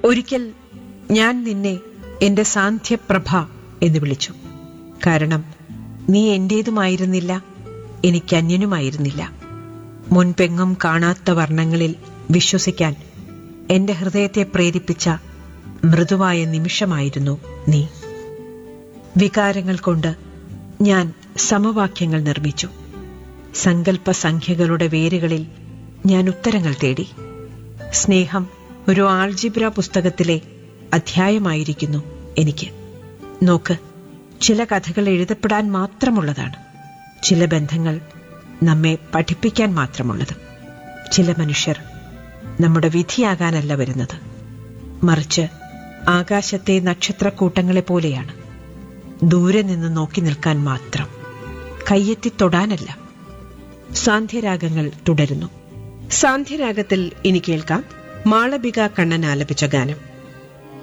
ഒരിക്കൽ ഞാൻ നിന്നെ എന്റെ സാന്ധ്യപ്രഭ എന്ന് വിളിച്ചു കാരണം നീ എന്റേതുമായിരുന്നില്ല എനിക്ക് അന്യനുമായിരുന്നില്ല മുൻപെങ്ങും കാണാത്ത വർണ്ണങ്ങളിൽ വിശ്വസിക്കാൻ എന്റെ ഹൃദയത്തെ പ്രേരിപ്പിച്ച മൃദുവായ നിമിഷമായിരുന്നു നീ വികാരങ്ങൾ കൊണ്ട് ഞാൻ സമവാക്യങ്ങൾ നിർമ്മിച്ചു സങ്കല്പ സംഖ്യകളുടെ വേരുകളിൽ ഞാൻ ഉത്തരങ്ങൾ തേടി സ്നേഹം ഒരു ആൾജിബ്ര പുസ്തകത്തിലെ അധ്യായമായിരിക്കുന്നു എനിക്ക് നോക്ക് ചില കഥകൾ എഴുതപ്പെടാൻ മാത്രമുള്ളതാണ് ചില ബന്ധങ്ങൾ നമ്മെ പഠിപ്പിക്കാൻ മാത്രമുള്ളത് ചില മനുഷ്യർ നമ്മുടെ വിധിയാകാനല്ല വരുന്നത് മറിച്ച് ആകാശത്തെ നക്ഷത്രക്കൂട്ടങ്ങളെ പോലെയാണ് ദൂരെ നിന്ന് നോക്കി നിൽക്കാൻ മാത്രം കയ്യെത്തി തൊടാനല്ല സാന്ധ്യരാഗങ്ങൾ തുടരുന്നു സാന്ധ്യരാഗത്തിൽ ഇനി കേൾക്കാം മാളവിക കണ്ണൻ ആലപിച്ച ഗാനം